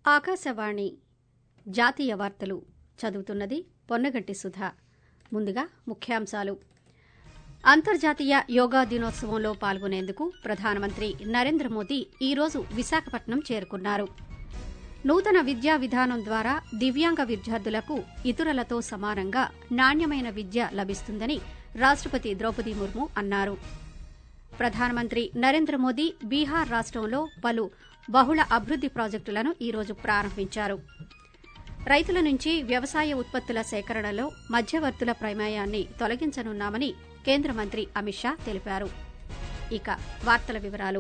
ఆకాశవాణి జాతీయ వార్తలు చదువుతున్నది పొన్నగంటి సుధ ముందుగా ముఖ్యాంశాలు అంతర్జాతీయ యోగా దినోత్సవంలో పాల్గొనేందుకు ప్రధానమంత్రి నరేంద్ర మోదీ ఈరోజు విశాఖపట్నం చేరుకున్నారు నూతన విద్యా విధానం ద్వారా దివ్యాంగ విద్యార్థులకు ఇతరులతో సమానంగా నాణ్యమైన విద్య లభిస్తుందని రాష్టపతి ద్రౌపది ముర్ము అన్నారు ప్రధానమంత్రి నరేంద్ర మోదీ బీహార్ రాష్టంలో పలు బహుళ అభివృద్ది ప్రాజెక్టులను ఈరోజు ప్రారంభించారు రైతుల నుంచి వ్యవసాయ ఉత్పత్తుల సేకరణలో మధ్యవర్తుల ప్రమేయాన్ని తొలగించనున్నామని కేంద్ర మంత్రి అమిత్ షా తెలిపారు ఇక వార్తల వివరాలు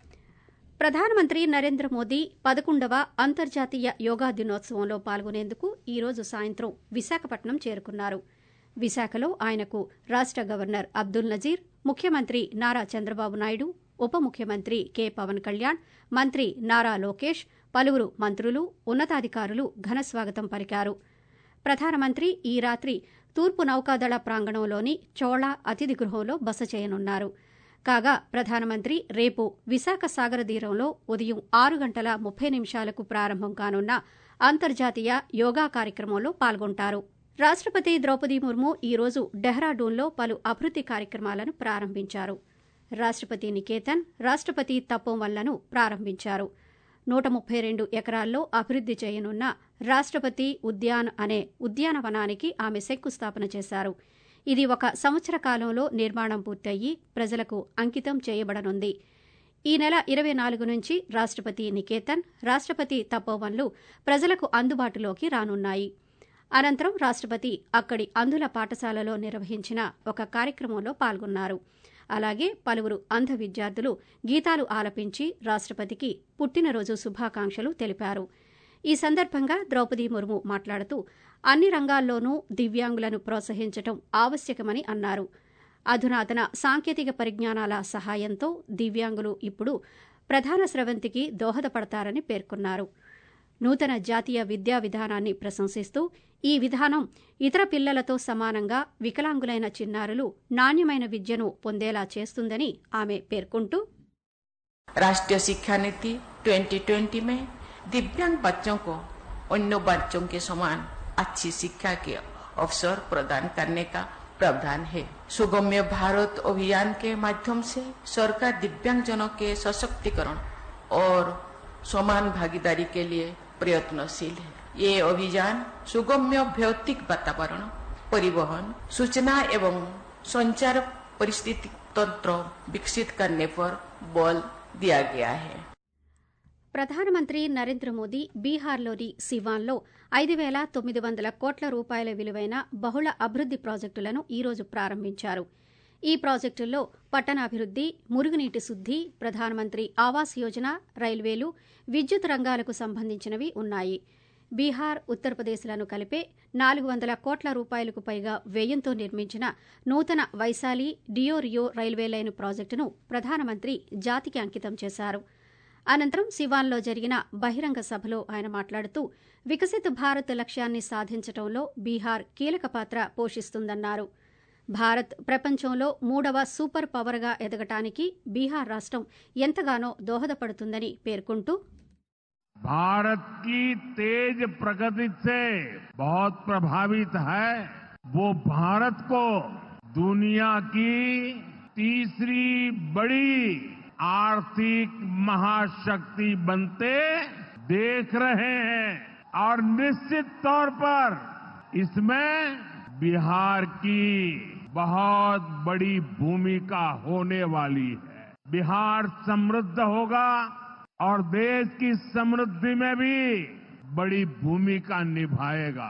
ప్రధానమంత్రి నరేంద్ర మోదీ పదకొండవ అంతర్జాతీయ యోగా దినోత్సవంలో పాల్గొనేందుకు ఈరోజు సాయంత్రం విశాఖపట్నం చేరుకున్నారు విశాఖలో ఆయనకు రాష్ట గవర్నర్ అబ్దుల్ నజీర్ ముఖ్యమంత్రి నారా చంద్రబాబు నాయుడు ఉప ముఖ్యమంత్రి కె పవన్ కళ్యాణ్ మంత్రి నారా లోకేష్ పలువురు మంత్రులు ఉన్నతాధికారులు ఘనస్వాగతం పలికారు ప్రధానమంత్రి ఈ రాత్రి తూర్పు నౌకాదళ ప్రాంగణంలోని చోళ అతిథి గృహంలో బస చేయనున్నారు కాగా ప్రధానమంత్రి రేపు విశాఖ సాగర తీరంలో ఉదయం ఆరు గంటల ముప్పై నిమిషాలకు ప్రారంభం కానున్న అంతర్జాతీయ యోగా కార్యక్రమంలో పాల్గొంటారు రాష్టపతి ద్రౌపది ముర్ము ఈ రోజు డెహ్రాడూన్లో పలు అభివృద్ది కార్యక్రమాలను ప్రారంభించారు రాష్టపతి నికేతన్ రాష్టపతి తపోవన్లను ప్రారంభించారు నూట ముప్పై రెండు ఎకరాల్లో అభివృద్ది చేయనున్న రాష్టపతి ఉద్యాన్ అనే ఉద్యానవనానికి ఆమె శంకుస్థాపన చేశారు ఇది ఒక సంవత్సర కాలంలో నిర్మాణం పూర్తయి ప్రజలకు అంకితం చేయబడనుంది ఈ నెల ఇరవై నాలుగు నుంచి రాష్టపతి నికేతన్ రాష్టపతి తపోవన్లు ప్రజలకు అందుబాటులోకి రానున్నాయి అనంతరం రాష్టపతి అక్కడి అంధుల పాఠశాలలో నిర్వహించిన ఒక కార్యక్రమంలో పాల్గొన్నారు అలాగే పలువురు అంధ విద్యార్థులు గీతాలు ఆలపించి రాష్టపతికి పుట్టినరోజు శుభాకాంక్షలు తెలిపారు ఈ సందర్భంగా ద్రౌపది ముర్ము మాట్లాడుతూ అన్ని రంగాల్లోనూ దివ్యాంగులను ప్రోత్సహించడం ఆవశ్యకమని అన్నారు అధునాతన సాంకేతిక పరిజ్ఞానాల సహాయంతో దివ్యాంగులు ఇప్పుడు ప్రధాన స్రవంతికి దోహదపడతారని పేర్కొన్నారు నూతన జాతీయ విద్యా విధానాన్ని ప్రశంసిస్తూ ఈ విధానం ఇతర పిల్లలతో సమానంగా వికలాంగులైన చిన్నారులు నాణ్యమైన విద్యను పొందేలా చేస్తుందని ఆమె పేర్కొంటూ राष्ट्रीय शिक्षा नीति 2020 में दिव्यांग बच्चों को अन्य बच्चों के समान अच्छी शिक्षा के अवसर प्रदान करने का प्रावधान है सुगम्य भारत अभियान के माध्यम से सरकार दिव्यांगजनों के सशक्तिकरण और समान भागीदारी के लिए प्रयत्नशील है ये अभियान सुगम्य भौतिक वातावरण परिवहन सूचना एवं संचार परिस्थिति तंत्र विकसित करने पर बल दिया गया है ప్రధానమంత్రి నరేంద్ర మోదీ బీహార్లోని సివాన్లో ఐదు వేల తొమ్మిది వందల కోట్ల రూపాయల విలువైన బహుళ అభివృద్ది ప్రాజెక్టులను ఈరోజు ప్రారంభించారు ఈ ప్రాజెక్టుల్లో పట్టణాభివృద్ది మురుగునీటి శుద్ది ప్రధానమంత్రి ఆవాస్ యోజన రైల్వేలు విద్యుత్ రంగాలకు సంబంధించినవి ఉన్నాయి బీహార్ ఉత్తరప్రదేశ్లను కలిపే నాలుగు వందల కోట్ల రూపాయలకు పైగా వ్యయంతో నిర్మించిన నూతన వైశాలి డియోరియో రైల్వే లైన్ ప్రాజెక్టును ప్రధానమంత్రి జాతికి అంకితం చేశారు అనంతరం సివాన్లో జరిగిన బహిరంగ సభలో ఆయన మాట్లాడుతూ వికసిత్ భారత్ లక్ష్యాన్ని సాధించడంలో బీహార్ కీలక పాత్ర పోషిస్తుందన్నారు భారత్ ప్రపంచంలో మూడవ సూపర్ పవర్గా ఎదగటానికి బీహార్ రాష్టం ఎంతగానో దోహదపడుతుందని పేర్కొంటూ भारत की तेज प्रगति से बहुत प्रभावित है वो भारत को दुनिया की तीसरी बड़ी आर्थिक महाशक्ति बनते देख रहे हैं और निश्चित तौर पर इसमें बिहार की बहुत बड़ी भूमिका होने वाली है बिहार समृद्ध होगा और देश की समृद्धि में भी बड़ी भूमिका निभाएगा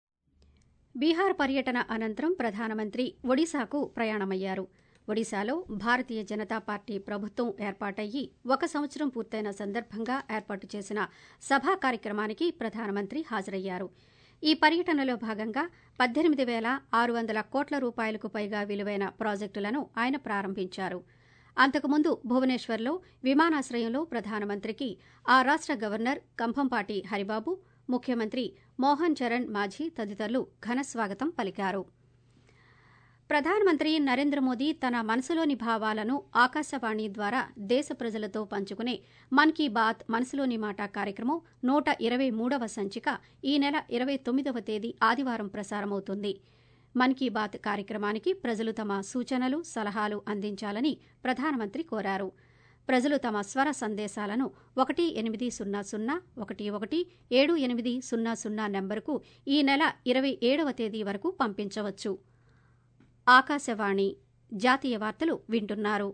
బీహార్ పర్యటన అనంతరం ప్రధానమంత్రి ఒడిశాకు ప్రయాణమయ్యారు ఒడిశాలో భారతీయ జనతా పార్టీ ప్రభుత్వం ఏర్పాటయ్యి ఒక సంవత్సరం పూర్తయిన సందర్భంగా ఏర్పాటు చేసిన సభా కార్యక్రమానికి ప్రధానమంత్రి హాజరయ్యారు ఈ పర్యటనలో భాగంగా పద్దెనిమిది వేల ఆరు వందల కోట్ల రూపాయలకు పైగా విలువైన ప్రాజెక్టులను ఆయన ప్రారంభించారు అంతకుముందు భువనేశ్వర్లో విమానాశ్రయంలో ప్రధానమంత్రికి ఆ రాష్ట గవర్నర్ కంభంపాటి హరిబాబు ముఖ్యమంత్రి మోహన్ చరణ్ మాఝీ తదితరులు ఘనస్వాగతం పలికారు ప్రధానమంత్రి నరేంద్ర మోదీ తన మనసులోని భావాలను ఆకాశవాణి ద్వారా దేశ ప్రజలతో పంచుకునే మన్ కీ బాత్ మనసులోని మాట కార్యక్రమం నూట ఇరవై మూడవ సంచిక ఈ నెల ఇరవై తొమ్మిదవ తేదీ ఆదివారం ప్రసారమవుతుంది మన్ కీ బాత్ కార్యక్రమానికి ప్రజలు తమ సూచనలు సలహాలు అందించాలని ప్రధానమంత్రి కోరారు ప్రజలు తమ స్వర సందేశాలను ఒకటి ఎనిమిది సున్నా సున్నా ఒకటి ఒకటి ఏడు ఎనిమిది సున్నా సున్నా నెంబరుకు ఈ నెల ఇరవై ఏడవ తేదీ వరకు పంపించవచ్చు ఆకాశవాణి జాతీయ వార్తలు వింటున్నారు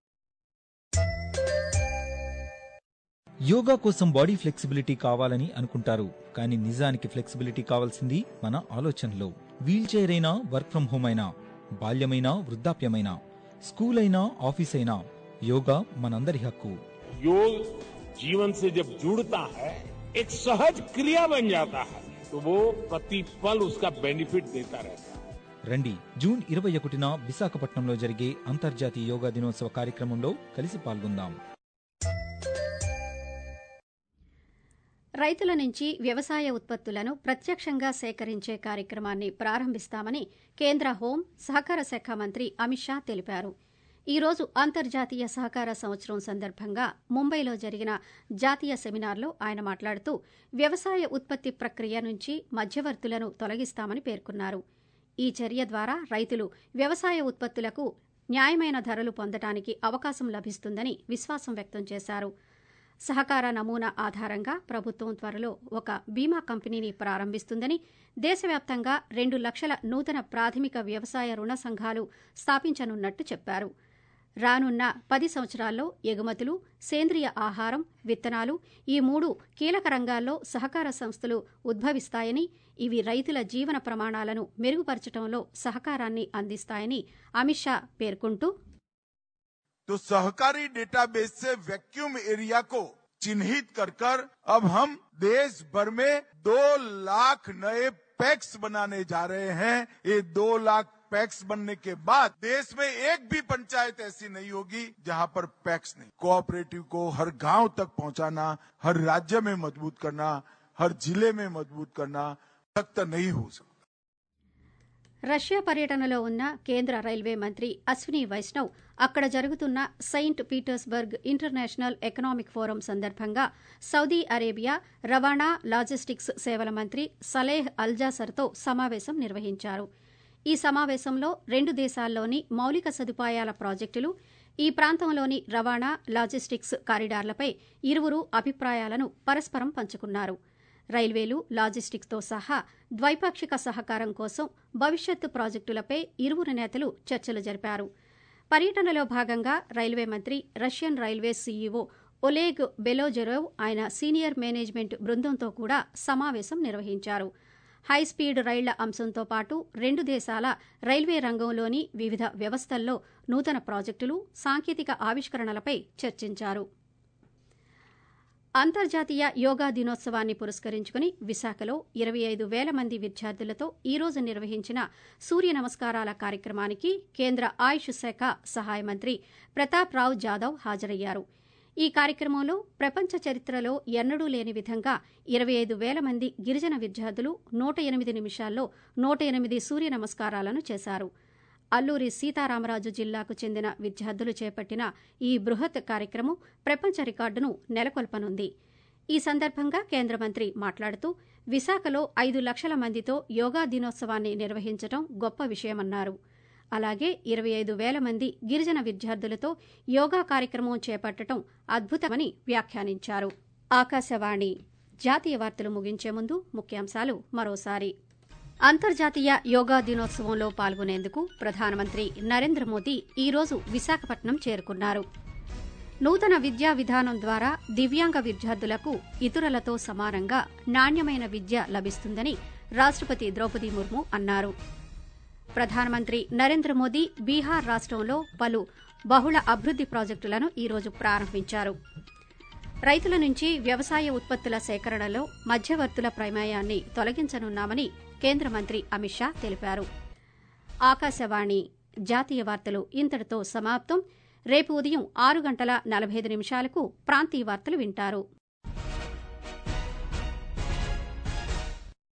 యోగా కోసం బాడీ ఫ్లెక్సిబిలిటీ కావాలని అనుకుంటారు కానీ నిజానికి ఫ్లెక్సిబిలిటీ కావాల్సింది మన ఆలోచనలో వీల్ చైర్ అయినా వర్క్ ఫ్రం హోమ్ అయినా బాల్యమైనా వృద్ధాప్యమైనా స్కూల్ అయినా ఆఫీస్ అయినా యోగా మనందరి హక్కు योग जीवन से जब जुड़ता है एक सहज क्रिया बन जाता है तो वो प्रतिपल उसका बेनिफिट देता रहता है రండి జూన్ ఇరవై ఒకటిన విశాఖపట్నంలో జరిగే అంతర్జాతీయ యోగా దినోత్సవ కార్యక్రమంలో కలిసి పాల్గొందాం రైతుల నుంచి వ్యవసాయ ఉత్పత్తులను ప్రత్యక్షంగా సేకరించే కార్యక్రమాన్ని ప్రారంభిస్తామని కేంద్ర హోం సహకార శాఖ మంత్రి అమిత్ షా తెలిపారు ఈ రోజు అంతర్జాతీయ సహకార సంవత్సరం సందర్భంగా ముంబైలో జరిగిన జాతీయ సెమినార్లో ఆయన మాట్లాడుతూ వ్యవసాయ ఉత్పత్తి ప్రక్రియ నుంచి మధ్యవర్తులను తొలగిస్తామని పేర్కొన్నారు ఈ చర్య ద్వారా రైతులు వ్యవసాయ ఉత్పత్తులకు న్యాయమైన ధరలు పొందటానికి అవకాశం లభిస్తుందని విశ్వాసం వ్యక్తం చేశారు సహకార నమూనా ఆధారంగా ప్రభుత్వం త్వరలో ఒక బీమా కంపెనీని ప్రారంభిస్తుందని దేశవ్యాప్తంగా రెండు లక్షల నూతన ప్రాథమిక వ్యవసాయ రుణ సంఘాలు స్థాపించనున్నట్టు చెప్పారు రానున్న పది సంవత్సరాల్లో ఎగుమతులు సేంద్రియ ఆహారం విత్తనాలు ఈ మూడు కీలక రంగాల్లో సహకార సంస్థలు ఉద్భవిస్తాయని ఇవి రైతుల జీవన ప్రమాణాలను మెరుగుపరచడంలో సహకారాన్ని అందిస్తాయని అమిత్ షా పేర్కొంటూ तो सहकारी डेटाबेस से वैक्यूम एरिया को चिन्हित कर कर अब हम देश भर में दो लाख नए पैक्स बनाने जा रहे हैं ये दो लाख पैक्स बनने के बाद देश में एक भी पंचायत ऐसी नहीं होगी जहां पर पैक्स नहीं कोऑपरेटिव को हर गांव तक पहुंचाना हर राज्य में मजबूत करना हर जिले में मजबूत करना सख्त नहीं हो सकता రష్యా పర్యటనలో ఉన్న కేంద్ర రైల్వే మంత్రి అశ్విని వైష్ణవ్ అక్కడ జరుగుతున్న saint Petersburg international economic forum సందర్భంగా సౌదీ అరేబియా రవాణా లాజిస్టిక్స్ సేవల మంత్రి సలేహ్ అల్జాసర్తో సమావేశం నిర్వహించారు ఈ సమావేశంలో రెండు దేశాల్లోని మౌలిక సదుపాయాల ప్రాజెక్టులు ఈ ప్రాంతంలోని రవాణా లాజిస్టిక్స్ కారిడార్లపై ఇరువురు అభిప్రాయాలను పరస్పరం పంచుకున్నారు రైల్వేలు లాజిస్టిక్స్తో సహా ద్వైపాక్షిక సహకారం కోసం భవిష్యత్తు ప్రాజెక్టులపై ఇరువురు నేతలు చర్చలు జరిపారు పర్యటనలో భాగంగా రైల్వే మంత్రి Russian railway CEO Oleg Belozerov ఆయన సీనియర్ మేనేజ్మెంట్ బృందంతో కూడా సమావేశం నిర్వహించారు హైస్పీడ్ రైళ్ల అంశంతో పాటు రెండు దేశాల రైల్వే రంగంలోని వివిధ వ్యవస్థల్లో నూతన ప్రాజెక్టులు సాంకేతిక ఆవిష్కరణలపై చర్చించారు అంతర్జాతీయ యోగా దినోత్సవాన్ని పురస్కరించుకుని విశాఖలో ఇరవై ఐదు వేల మంది విద్యార్థులతో ఈ రోజు నిర్వహించిన సూర్య నమస్కారాల కార్యక్రమానికి కేంద్ర ఆయుష్ శాఖ సహాయ మంత్రి ప్రతాప్ రావ్ జాదవ్ హాజరయ్యారు ఈ కార్యక్రమంలో ప్రపంచ చరిత్రలో ఎన్నడూ లేని విధంగా ఇరవై ఐదు వేల మంది గిరిజన విద్యార్థులు నూట ఎనిమిది నిమిషాల్లో నూట ఎనిమిది సూర్య నమస్కారాలను చేశారు అల్లూరి సీతారామరాజు జిల్లాకు చెందిన విద్యార్థులు చేపట్టిన ఈ బృహత్ కార్యక్రమం ప్రపంచ రికార్డును నెలకొల్పనుంది ఈ సందర్భంగా కేంద్ర మంత్రి మాట్లాడుతూ విశాఖలో ఐదు లక్షల మందితో యోగా దినోత్సవాన్ని నిర్వహించడం గొప్ప విషయమన్నారు అలాగే ఇరవై ఐదు వేల మంది గిరిజన విద్యార్థులతో యోగా కార్యక్రమం చేపట్టడం అద్భుతమని వ్యాఖ్యానించారు ఆకాశవాణి జాతీయ వార్తలు ముగించే ముందు ముఖ్యాంశాలు మరోసారి అంతర్జాతీయ యోగా దినోత్సవంలో పాల్గొనేందుకు ప్రధానమంత్రి నరేంద్ర మోదీ ఈ రోజు విశాఖపట్నం చేరుకున్నారు నూతన విద్యా విధానం ద్వారా దివ్యాంగ విద్యార్థులకు ఇతరులతో సమానంగా నాణ్యమైన విద్య లభిస్తుందని రాష్టపతి ద్రౌపది ముర్ము అన్నారు ప్రధానమంత్రి నరేంద్ర మోదీ బీహార్ రాష్టంలో పలు బహుళ అభివృద్ది ప్రాజెక్టులను ఈ రోజు ప్రారంభించారు రైతుల నుంచి వ్యవసాయ ఉత్పత్తుల సేకరణలో మధ్యవర్తుల ప్రమేయాన్ని తొలగించనున్నామని కేంద్ర మంత్రి అమిత్ షా తెలిపారు ఆకాశవాణి జాతీయ వార్తలు ఇంతటితో సమాప్తం రేపు ఉదయం ఆరు గంటల నలభై ఐదు నిమిషాలకు ప్రాంతీయ వార్తలు వింటారు